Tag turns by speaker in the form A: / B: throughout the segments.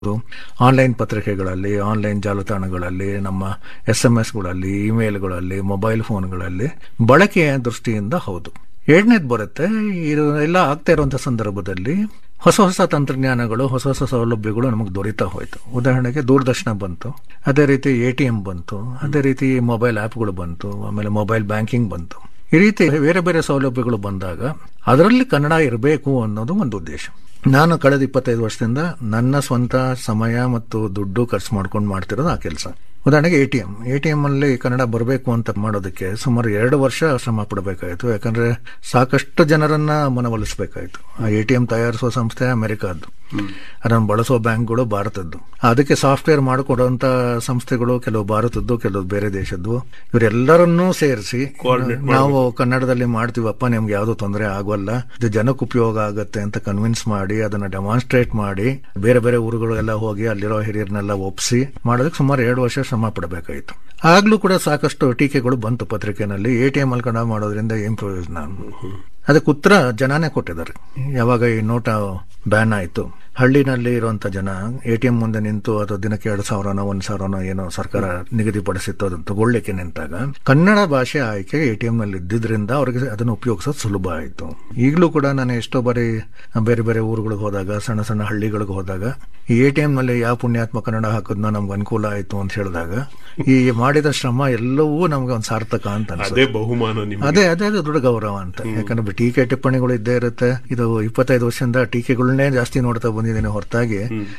A: Online ಪತ್ರಿಕೆಗಳಲ್ಲಿ online ಜಾಲತಾಣಗಳಲ್ಲಿ ನಮ್ಮ ಎಸ್ ಎಂ ಎಸ್ಗಳಲ್ಲಿ ಇಮೇಲ್ಗಳಲ್ಲಿ ಮೊಬೈಲ್ ಫೋನ್ಗಳಲ್ಲಿ ಬಳಕೆಯ ದೃಷ್ಟಿಯಿಂದ ಹೌದು ಎರಡನೇದು ಬರುತ್ತೆ ಇದು ಎಲ್ಲ ಆಗ್ತಾ ಇರುವಂಥ ಸಂದರ್ಭದಲ್ಲಿ ಹೊಸ ಹೊಸ ತಂತ್ರಜ್ಞಾನಗಳು ಹೊಸ ಹೊಸ ಸೌಲಭ್ಯಗಳು ನಮಗೆ ದೊರೀತಾ ಹೋಯ್ತು ಉದಾಹರಣೆಗೆ ದೂರದರ್ಶನ ಬಂತು ಅದೇ ರೀತಿ ಎ ಟಿ ಎಂ ಬಂತು ಅದೇ ರೀತಿ ಮೊಬೈಲ್ ಆ್ಯಪ್ಗಳು ಬಂತು ಆಮೇಲೆ ಮೊಬೈಲ್ ಬ್ಯಾಂಕಿಂಗ್ ಬಂತು ಈ ರೀತಿ ಬೇರೆ ಬೇರೆ ಸೌಲಭ್ಯಗಳು ಬಂದಾಗ ಅದರಲ್ಲಿ ಕನ್ನಡ ಇರಬೇಕು ಅನ್ನೋದು ಒಂದು ಉದ್ದೇಶ ನಾನು ಕಳೆದ ಇಪ್ಪತ್ತೈದು ವರ್ಷದಿಂದ ನನ್ನ ಸ್ವಂತ ಸಮಯ ಮತ್ತು ದುಡ್ಡು ಖರ್ಚು ಮಾಡ್ಕೊಂಡು ಮಾಡ್ತಿರೋದು ಆ ಕೆಲಸ ಉದಾಹರಣೆಗೆ A T M A T M ಅಲ್ಲಿ ಕನ್ನಡ ಬರಬೇಕು ಅಂತ ಮಾಡೋದಕ್ಕೆ ಸುಮಾರು ಎರಡು ವರ್ಷ ಶ್ರಮ ಪಡಬೇಕಾಯಿತು ಯಾಕಂದ್ರೆ ಸಾಕಷ್ಟು ಜನರನ್ನ ಮನವೊಲಿಸಬೇಕಾಯಿತು ಆ ಎ ಟಿ ಎಂ ತಯಾರಿಸುವ ಸಂಸ್ಥೆ ಅಮೆರಿಕದ್ದು ಅದನ್ನು ಬಳಸೋ ಬ್ಯಾಂಕ್ಗಳು ಭಾರತದ್ದು ಅದಕ್ಕೆ ಸಾಫ್ಟ್ವೇರ್ ಮಾಡಿಕೊಡುವಂತ ಸಂಸ್ಥೆಗಳು ಕೆಲವು ಭಾರತದ್ದು ಕೆಲವು ಬೇರೆ ದೇಶದ್ದು ಇವರೆಲ್ಲರನ್ನೂ ಸೇರಿಸಿ ನಾವು ಕನ್ನಡದಲ್ಲಿ ಮಾಡ್ತೀವಪ್ಪ ನಿಮ್ಗೆ ಯಾವ್ದು ತೊಂದರೆ ಆಗೋಲ್ಲ ಇದು ಜನಕ್ಕೆ ಉಪಯೋಗ ಆಗತ್ತೆ ಅಂತ ಕನ್ವಿನ್ಸ್ ಮಾಡಿ ಅದನ್ನ ಡೆಮಾನ್ಸ್ಟ್ರೇಟ್ ಮಾಡಿ ಬೇರೆ ಬೇರೆ ಊರುಗಳಿಗೆಲ್ಲ ಹೋಗಿ ಅಲ್ಲಿರೋ ಹಿರಿಯರನ್ನೆಲ್ಲ ಒಪ್ಪಿಸಿ ಮಾಡೋದಕ್ಕೆ ಸುಮಾರು ಎರಡು ವರ್ಷ ಶ್ರಮ ಪಡಬೇಕಾಯಿತು ಆಗ್ಲೂ ಕೂಡ ಸಾಕಷ್ಟು ಟೀಕೆಗಳು ಬಂತು ಪತ್ರಿಕೆನಲ್ಲಿ ಎ ಟಿ ಎಂ ಅಲ್ಲಿ ಕನ್ನಡ ಮಾಡೋದ್ರಿಂದ ಏನ್ ಪ್ರಯೋಜನ ಅದಕ್ಕೆ ಉತ್ತರ ಜನಾನೇ ಕೊಟ್ಟಿದ್ದಾರೆ ಯಾವಾಗ ಈ ನೋಟ ಬ್ಯಾನ್ ಆಯಿತು ಹಳ್ಳಿನಲ್ಲಿ ಇರುವಂತ ಜನ ಎ ಟಿ ಎಂ ಮುಂದೆ ನಿಂತು ಅದು ದಿನಕ್ಕೆ ಎರಡು ಸಾವಿರನೋ ಒಂದ್ ಸಾವಿರನೋ ಏನೋ ಸರ್ಕಾರ ನಿಗದಿಪಡಿಸಿತ್ತು ಅದನ್ನು ತಗೊಳ್ಳಿಕ್ಕೆ ನಿಂತಾಗ ಕನ್ನಡ ಭಾಷೆ ಆಯ್ಕೆ ಎ ಟಿ ಎಂ ನಲ್ಲಿ ಇದ್ದಿದ್ರಿಂದ ಅವ್ರಿಗೆ ಅದನ್ನು ಉಪಯೋಗಿಸೋದು ಸುಲಭ ಆಯಿತು ಈಗಲೂ ಕೂಡ ನಾನು ಎಷ್ಟೋ ಬಾರಿ ಬೇರೆ ಬೇರೆ ಊರುಗಳಿಗೆ ಹೋದಾಗ ಸಣ್ಣ ಸಣ್ಣ ಹಳ್ಳಿಗಳಿಗೆ ಹೋದಾಗ ಈ ಎ ಟಿ ಎಂ ನಲ್ಲಿ ಯಾವ ಪುಣ್ಯಾತ್ಮ ಕನ್ನಡ ಹಾಕಿದ್ನೋ ನಮ್ಗೆ ಅನುಕೂಲ ಆಯಿತು ಅಂತ ಹೇಳಿದಾಗ ಈ ಮಾಡಿದ ಶ್ರಮ ಎಲ್ಲವೂ ನಮ್ಗೆ ಒಂದು ಸಾರ್ಥಕ ಅಂತ ಅನ್ಸುತ್ತೆ
B: ಅದೇ ಬಹುಮಾನ ನಿಮ್ಗೆ
A: ಅದೇ ಅದೇ ಅದು ದೊಡ್ಡ ಗೌರವ ಅಂತ ಯಾಕಂದ್ರೆ ಟೀಕೆ ಟಿಪ್ಪಣಿಗಳು ಇದ್ದೇ ಇರುತ್ತೆ ಇದು ಇಪ್ಪತ್ತೈದು ವರ್ಷದಿಂದ ಟೀಕೆಗಳನ್ನೇ ಜಾಸ್ತಿ ನೋಡ್ತಾ ಬಂದಿದ್ದೀನಿ ಹೊರತಾಗಿ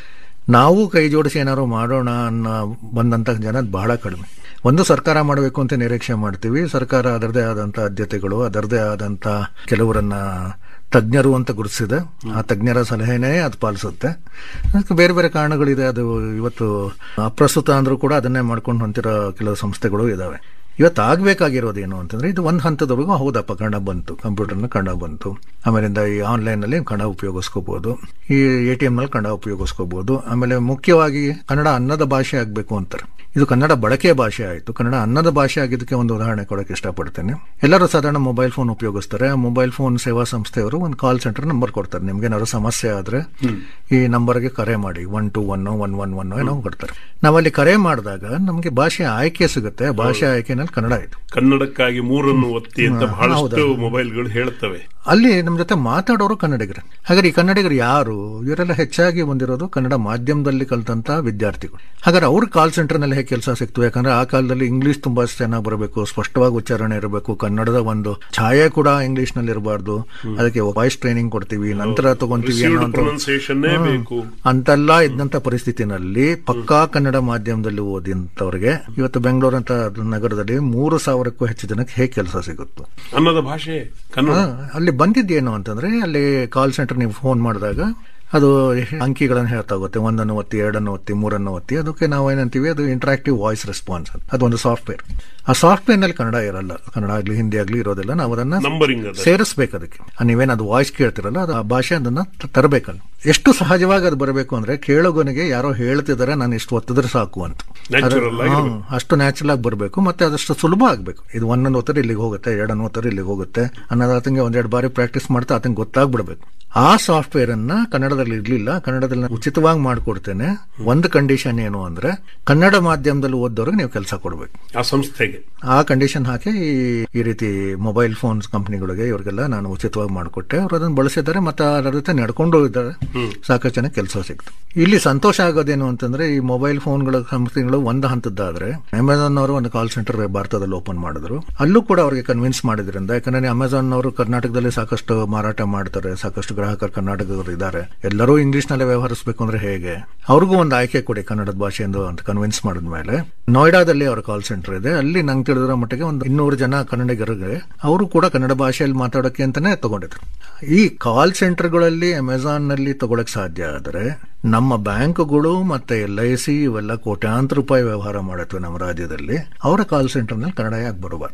A: ನಾವು ಕೈ ಜೋಡಿಸಿ ಏನಾದ್ರು ಮಾಡೋಣ ಅನ್ನೋ ಬಂದಂತ ಜನ ಬಹಳ ಕಡಿಮೆ ಒಂದು ಸರ್ಕಾರ ಮಾಡಬೇಕು ಅಂತ ನಿರೀಕ್ಷೆ ಮಾಡ್ತೀವಿ ಸರ್ಕಾರ ಅದರದೇ ಆದಂತ ಆದ್ಯತೆಗಳು ಅದರದೇ ಆದಂತ ಕೆಲವರನ್ನ ತಜ್ಞರು ಅಂತ ಗುರುತಿಸಿದೆ ಆ ತಜ್ಞರ ಸಲಹೆನೇ ಅದು ಪಾಲಿಸುತ್ತೆ ಅದಕ್ಕೆ ಬೇರೆ ಬೇರೆ ಕಾರಣಗಳಿದೆ ಅದು ಇವತ್ತು ಅಪ್ರಸ್ತುತ ಅಂದ್ರೂ ಕೂಡ ಅದನ್ನೇ ಮಾಡ್ಕೊಂಡು ಹೊಂತಿರೋ ಕೆಲವು ಸಂಸ್ಥೆಗಳು ಇದಾವೆ ಇವತ್ತು ಆಗ್ಬೇಕಾಗಿರೋದು ಏನು ಅಂತಂದ್ರೆ ಇದು ಒಂದು ಹಂತದವರೆಗೂ ಹೌದಪ್ಪ ಕನ್ನಡ ಬಂತು ಕಂಪ್ಯೂಟರ್ನ ಕನ್ನಡ ಬಂತು ಆಮೇಲಿಂದ ಈ ಆನ್ಲೈನ್ ನಲ್ಲಿ ಕನ್ನಡ ಉಪಯೋಗಿಸ್ಕೋಬಹುದು ಈ ಎ ಟಿ ಎಂ ನಲ್ಲಿ ಕನ್ನಡ ಉಪಯೋಗಿಸ್ಕೋಬಹುದು ಆಮೇಲೆ ಮುಖ್ಯವಾಗಿ ಕನ್ನಡ ಅನ್ನದ ಭಾಷೆ ಆಗ್ಬೇಕು ಅಂತಾರೆ ಇದು ಕನ್ನಡ ಬಳಕೆಯ ಭಾಷೆ ಆಯಿತು ಕನ್ನಡ ಅನ್ನದ ಭಾಷೆ ಆಗಿದ್ದಕ್ಕೆ ಒಂದು ಉದಾಹರಣೆ ಕೊಡಕ್ಕೆ ಇಷ್ಟಪಡ್ತೇನೆ ಎಲ್ಲರೂ ಸಾಧಾರಣ ಮೊಬೈಲ್ ಫೋನ್ ಉಪಯೋಗಿಸ್ತಾರೆ ಮೊಬೈಲ್ ಫೋನ್ ಸೇವಾ ಸಂಸ್ಥೆಯವರು ಒಂದು ಕಾಲ್ ಸೆಂಟರ್ ನಂಬರ್ ಕೊಡ್ತಾರೆ ನಿಮ್ಗೆ ಏನಾದ್ರು ಸಮಸ್ಯೆ ಆದ್ರೆ ಈ ನಂಬರ್ಗೆ ಕರೆ ಮಾಡಿ one two one one one one ಏನೋ ಕೊಡ್ತಾರೆ ನಾವಲ್ಲಿ ಕರೆ ಮಾಡಿದಾಗ ನಮಗೆ ಭಾಷೆ ಆಯ್ಕೆ ಸಿಗುತ್ತೆ ಭಾಷೆ ಆಯ್ಕೆನಲ್ಲಿ ಕನ್ನಡ ಇದೆ
B: ಕನ್ನಡಕ್ಕಾಗಿ ಮೂರನ್ನು ಒತ್ತಿ ಅಂತ ಬಹಳಷ್ಟು ಮೊಬೈಲ್ಗಳು ಹೇಳ್ತವೆ
A: ಅಲ್ಲಿ ನಮ್ಮ ಜೊತೆ ಮಾತಾಡೋರು ಕನ್ನಡಿಗರು ಹಾಗಾದ್ರೆ ಈ ಕನ್ನಡಿಗರು ಯಾರು ಇವರೆಲ್ಲ ಹೆಚ್ಚಾಗಿ ಬಂದಿರೋದು ಕನ್ನಡ ಮಾಧ್ಯಮದಲ್ಲಿ ಕಲಿತಂತ ವಿದ್ಯಾರ್ಥಿಗಳು ಹಾಗಾದ್ರೆ ಅವ್ರ ಕಾಲ್ ಸೆಂಟರ್ ನಲ್ಲಿ ಹೇಗೆ ಕೆಲಸ ಸಿಕ್ತು ಯಾಕಂದ್ರೆ ಆ ಕಾಲದಲ್ಲಿ ಇಂಗ್ಲಿಷ್ ತುಂಬಾ ಚೆನ್ನಾಗಿ ಬರಬೇಕು ಸ್ಪಷ್ಟವಾಗಿ ಉಚ್ಚಾರಣೆ ಇರಬೇಕು ಕನ್ನಡದ ಒಂದು ಛಾಯೆ ಕೂಡ ಇಂಗ್ಲಿಷ್ ನಲ್ಲಿ ಇರಬಾರ್ದು ಅದಕ್ಕೆ ವಾಯ್ಸ್ ಟ್ರೈನಿಂಗ್ ಕೊಡ್ತೀವಿ ನಂತರ ತಗೊಂತೀವಿ ಅನ್ನೋ
B: ಪ್ರೊನೌನ್ಸಿಯೇಷನ್ ಬೇಕು
A: ಅಂತೆಲ್ಲ ಇದ್ದಂತ ಪರಿಸ್ಥಿತಿನಲ್ಲಿ ಪಕ್ಕಾ ಕನ್ನಡ ಮಾಧ್ಯಮದಲ್ಲಿ ಓದಿದಂತವ್ರಿಗೆ ಇವತ್ತು ಬೆಂಗಳೂರು ಅಂತ ನಗರದಲ್ಲಿ ಮೂರು ಸಾವಿರಕ್ಕೂ ಹೆಚ್ಚು ಜನಕ್ಕೆ ಹೇಗೆ ಕೆಲಸ ಸಿಗುತ್ತೆ
B: ಅನ್ನದ ಭಾಷೆ ಕನ್ನಡ
A: ಅಲ್ಲಿ ಬಂದಿದ್ದೇನು ಅಂತಂದ್ರೆ ಅಲ್ಲಿ ಕಾಲ್ ಸೆಂಟರ್ ನೀವು ಫೋನ್ ಮಾಡಿದಾಗ ಅದು ಅಂಕಿಗಳನ್ನು ಹೇಳ್ತಾ ಹೋಗುತ್ತೆ ಒಂದನ್ನು ಒತ್ತಿ ಎರಡನ್ನು ಒತ್ತಿ ಮೂರನ್ನು ಒತ್ತಿ ಅದಕ್ಕೆ ನಾವು ಏನಂತೀವಿ ಅದು ಇಂಟರಾಕ್ಟಿವ್ ವಾಯ್ಸ್ ರೆಸ್ಪಾನ್ಸ್ ಅಂತ ಅದೊಂದು ಸಾಫ್ಟ್ವೇರ್ ಆ ಸಾಫ್ಟ್ವೇರ್ ನಲ್ಲಿ ಕನ್ನಡ ಇರಲ್ಲ ಕನ್ನಡ ಆಗ್ಲಿ ಹಿಂದಿ ಆಗ್ಲಿ ಇರೋದಿಲ್ಲ ನಾವು ಅದನ್ನ
B: ನಂಬರಿಂಗ್ ಅದ
A: ಸೇರಿಸ್ಬೇಕು ಅದಕ್ಕೆ ನೀವೇನು ಅದು ವಾಯ್ಸ್ ಕೇಳ್ತಿರಲ್ಲ ಅದು ಆ ಭಾಷೆ ಅದನ್ನ ತರಬೇಕಲ್ಲ ಎಷ್ಟು ಸಹಜವಾಗಿ ಅದು ಬರಬೇಕು ಅಂದ್ರೆ ಕೇಳೋಗನಿಗೆ ಯಾರೋ ಹೇಳ್ತಿದ್ದಾರೆ ನಾನು ಇಷ್ಟು ಒತ್ತಿದ್ರೆ ಸಾಕು ಅಂತ
B: ನ್ಯಾಚುರಲ್ ಆಗಿ
A: ಹಾ, ಅಷ್ಟು ನ್ಯಾಚುರಲ್ ಆಗಿ ಬರಬೇಕು ಮತ್ತೆ ಅದಷ್ಟು ಸುಲಭ ಆಗಬೇಕು ಇದು ಒಂದೊಂದು ಒತ್ತರಿ ಇಲ್ಲಿಗೆ ಹೋಗುತ್ತೆ ಎರಡನ್ನು ಒತ್ತರಿ ಇಲ್ಲಿಗೆ ಹೋಗುತ್ತೆ ಅನ್ನೋದು ಆತಂಗೆ ಒಂದೆರಡು ಬಾರಿ ಪ್ರಾಕ್ಟೀಸ್ ಮಾಡ್ತಾ ಆತಂಗೆ ಗೊತ್ತಾಗ್ಬಿಡ್ಬೇಕು ಆ ಸಾಫ್ಟ್ವೇರ್ ಅನ್ನ ಕನ್ನಡದಲ್ಲಿ ಇರ್ಲಿಲ್ಲ ಕನ್ನಡದಲ್ಲಿ ನಾನು ಉಚಿತವಾಗಿ ಮಾಡ್ಕೊಡ್ತೇನೆ ಒಂದು ಕಂಡೀಷನ್ ಏನು ಅಂದ್ರೆ ಕನ್ನಡ ಮಾಧ್ಯಮದಲ್ಲಿ ಓದೋರಿಗೆ ನೀವು ಕೆಲಸ ಕೊಡ್ಬೇಕು
B: ಆ ಸಂಸ್ಥೆಗೆ
A: ಆ ಕಂಡೀಷನ್ ಹಾಕಿ ಈ- ಈ ರೀತಿ ಮೊಬೈಲ್ ಫೋನ್ಸ್ ಕಂಪನಿಗಳಿಗೆ ಇವರಿಗೆಲ್ಲ ನಾನು ಉಚಿತವಾಗಿ ಮಾಡಿಕೊಟ್ಟೆ ಅವರು ಅದನ್ನು ಬಳಸಿದ್ದಾರೆ ಮತ್ತೆ ಅದರ ಜೊತೆ ನಡ್ಕೊಂಡು ಇದ್ದಾರೆ ಸಾಕಷ್ಟು ಜನ ಕೆಲಸ ಸಿಕ್ತು ಇಲ್ಲಿ ಸಂತೋಷ ಆಗೋದೇನು ಅಂತಂದ್ರೆ ಈ ಮೊಬೈಲ್ ಫೋನ್ಗಳ ಸಂಸ್ಥೆಗಳು ಒಂದು ಹಂತದ್ದಾದ್ರೆ ಅಮೆಝಾನ್ ಅವರು ಒಂದು ಕಾಲ್ ಸೆಂಟರ್ ಭಾರತದಲ್ಲಿ ಓಪನ್ ಮಾಡಿದ್ರು ಅಲ್ಲೂ ಕೂಡ ಅವರಿಗೆ ಕನ್ವಿನ್ಸ್ ಮಾಡಿದ್ರಿಂದ ಯಾಕಂದ್ರೆ ಅಮೆಝಾನ್ ಅವರು ಕರ್ನಾಟಕದಲ್ಲಿ ಸಾಕಷ್ಟು ಮಾರಾಟ ಮಾಡ್ತಾರೆ ಸಾಕಷ್ಟು ಗ್ರಾಹಕರು ಕರ್ನಾಟಕದವರು ಇದ್ದಾರೆ ಎಲ್ಲರೂ ಇಂಗ್ಲಿಷ್ ನಲ್ಲೇ ವ್ಯವಹರಿಸಬೇಕು ಅಂದ್ರೆ ಹೇಗೆ ಅವ್ರಿಗೂ ಒಂದು ಆಯ್ಕೆ ಕೊಡಿ ಕನ್ನಡದ ಭಾಷೆಯಿಂದ ಅಂತ ಕನ್ವಿನ್ಸ್ ಮಾಡಿದ್ಮೇಲೆ ನೋಯ್ಡಾದಲ್ಲಿ ಅವರ ಕಾಲ್ ಸೆಂಟರ್ ಇದೆ ಅಲ್ಲಿ ನಂಗೆ ತಿಳಿದಿರೋ ಮಟ್ಟಿಗೆ ಒಂದು ಇನ್ನೂರು ಜನ ಕನ್ನಡಿಗರಿಗೆ ಅವರು ಕೂಡ ಕನ್ನಡ ಭಾಷೆಯಲ್ಲಿ ಮಾತಾಡೋಕೆ ಅಂತಾನೆ ತಗೊಂಡಿದ್ರು ಈ ಕಾಲ್ ಸೆಂಟರ್ಗಳಲ್ಲಿ ಅಮೆಝಾನ್ ನಲ್ಲಿ ತಗೊಳಕ್ ಸಾಧ್ಯ ಆದರೆ ನಮ್ಮ ಬ್ಯಾಂಕ್ಗಳು ಮತ್ತೆ ಎಲ್ ಐ ಸಿ ಇವೆಲ್ಲ ಕೋಟ್ಯಾಂತರ ರೂಪಾಯಿ ವ್ಯವಹಾರ ಮಾಡತ್ವೆ ನಮ್ಮ ರಾಜ್ಯದಲ್ಲಿ ಅವರ ಕಾಲ್ ಸೆಂಟರ್ ನಲ್ಲಿ ಕನ್ನಡ ಯಾಕೆ ಬರಬಾರ್ದು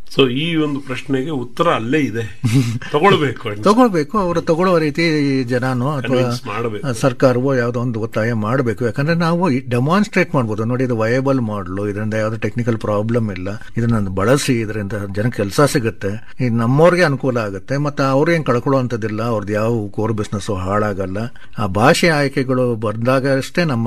B: ಸೊ ಈ ಒಂದು ಪ್ರಶ್ನೆಗೆ ಉತ್ತರ ಅಲ್ಲೇ ಇದೆ ತಗೊಳ್ಬೇಕು ಅಂತ
A: ತಗೊಳ್ಬೇಕು ಅವರು ತಗೊಳ್ಳೋ ರೀತಿ ಜನನೋ ಅಥವಾ
B: Convince ಮಾಡ್ಬೇಕು.
A: ಸರ್ಕಾರವೋ ಯಾವುದೋ ಒಂದು ಒತ್ತಾಯ ಮಾಡಬೇಕು ಯಾಕಂದ್ರೆ ನಾವು ಡೆಮಾನ್ಸ್ಟ್ರೇಟ್ ಮಾಡ್ಬೋದು ನೋಡಿ ಇದು ವಯಬಲ್ ಮಾಡಲು ಇದರಿಂದ ಯಾವುದೇ ಟೆಕ್ನಿಕಲ್ ಪ್ರಾಬ್ಲಮ್ ಇಲ್ಲ ಇದನ್ನ ಬಳಸಿ ಇದರಿಂದ ಜನಕ್ಕೆ ಕೆಲಸ ಸಿಗುತ್ತೆ ಇದು ನಮ್ಮವ್ರಿಗೆ ಅನುಕೂಲ ಆಗುತ್ತೆ ಮತ್ತೆ ಅವ್ರೇನ್ ಕಳ್ಕೊಳ್ಳೋ ಅಂಥದ್ದಿಲ್ಲ ಅವ್ರದ್ದು ಯಾವ ಕೋರ್ ಬಿಸ್ನೆಸ್ ಹಾಳಾಗಲ್ಲ ಆ ಭಾಷೆ ಆಯ್ಕೆಗಳು ಬಂದಾಗ ಅಷ್ಟೇ ನಮ್ಮ